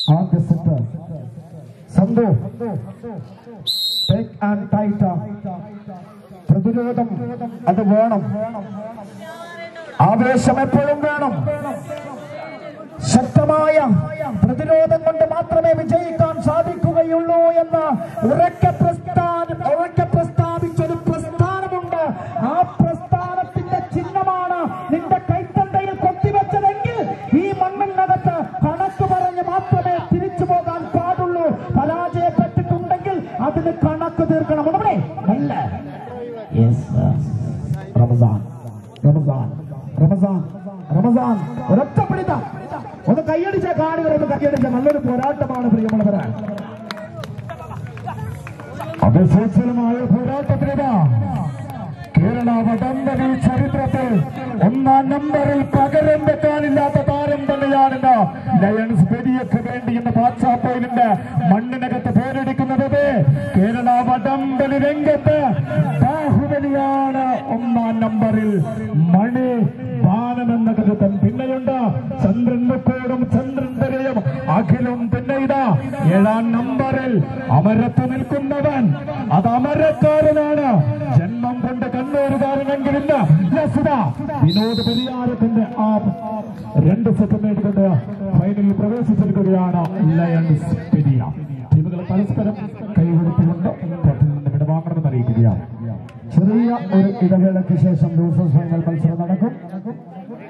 ആദ്യ സെറ്റ് സന്തു take and tight പ്രതിരോധം അത് വേണം ആവേശം എപ്പോഴും വേണം ശക്തമായ പ്രതിരോധം കൊണ്ട് മാത്രമേ വിജയിക്കാൻ സാധിക്കുകയുള്ളൂ എന്ന് ഉറക്കെ പ്രസ്ഥാനം ഉറക്കെ പ്രസ്താവിച്ചൊരു പ്രസ്ഥാനമുണ്ട് ആ പ്രസ്ഥാനത്തിന്റെ ചിഹ്നമാണ് നിന്റെ കൈത്തണ്ടയിൽ കൊത്തിവെച്ചതെങ്കിൽ ഈ മണ്ണിനകത്ത് കണക്ക് പറഞ്ഞ് മാത്രമേ തിരിച്ചു പോകാൻ പാടുള്ളൂ പരാജയപ്പെട്ടിട്ടുണ്ടെങ്കിൽ അതിന് കണക്ക് തീർക്കണം ഉടനെ അല്ല യെസ് റമസാൻ റമസാൻ റമസാൻ റമസാൻ ഒരൊറ്റ പിടിത ഒന്ന് കൈയടിച്ച കാണികൾ ഒന്ന് കൈയടിച്ച നല്ലൊരു പോരാട്ടമാണ് പ്രിയമുള്ളവരെ അതിശോചനമായ പോരാട്ടത്തിനിതാ കേരള വടംവലി ചരിത്രത്തിൽ ഒന്നാം നമ്പറിൽ പകരം വെക്കാനില്ലാത്ത താരം തന്നെയാണെന്ന് ലയൺസ് പെരിയക്ക് വേണ്ടി ഇന്ന് പാച്ചാപ്പോയിലിന്റെ മണ്ണിനകത്ത് പോരടിക്കുന്നത് കേരള വടംവലി രംഗത്ത് ബാഹുബലിയാണ് ഒന്നാം നമ്പറിൽ മണി ബാലമെന്ന കരുതൻ പിന്നെയുണ്ട് ചന്ദ്രൻ മുക്കോടും ചന്ദ്രൻ തെരയും അഖിലും പിന്നെ ഇതാ ഏഴാം നമ്പറിൽ അമരത്ത് നിൽക്കുന്നവൻ അത് അമരക്കാരനാണ് ജന്മം കൊണ്ട് കണ്ണൂരുകാരനെങ്കിലില്ല യസുദ വിനോദ് പെരിയാരത്തിന്റെ ആ രണ്ട് സെറ്റ് നേടിക്കൊണ്ട് ഫൈനലിൽ പ്രവേശിച്ചിരിക്കുകയാണ് ലയൺസ് പെരിയ ടീമുകൾ പരസ്പരം കൈകൊടുത്തുകൊണ്ട് കോർട്ടിൽ നിന്ന് വിടവാങ്ങണമെന്ന് അറിയിക്കുകയാണ് ചെറിയ ഒരു ഇടവേളയ്ക്ക് ശേഷം ദിവസങ്ങൾ മത്സരം നടക്കും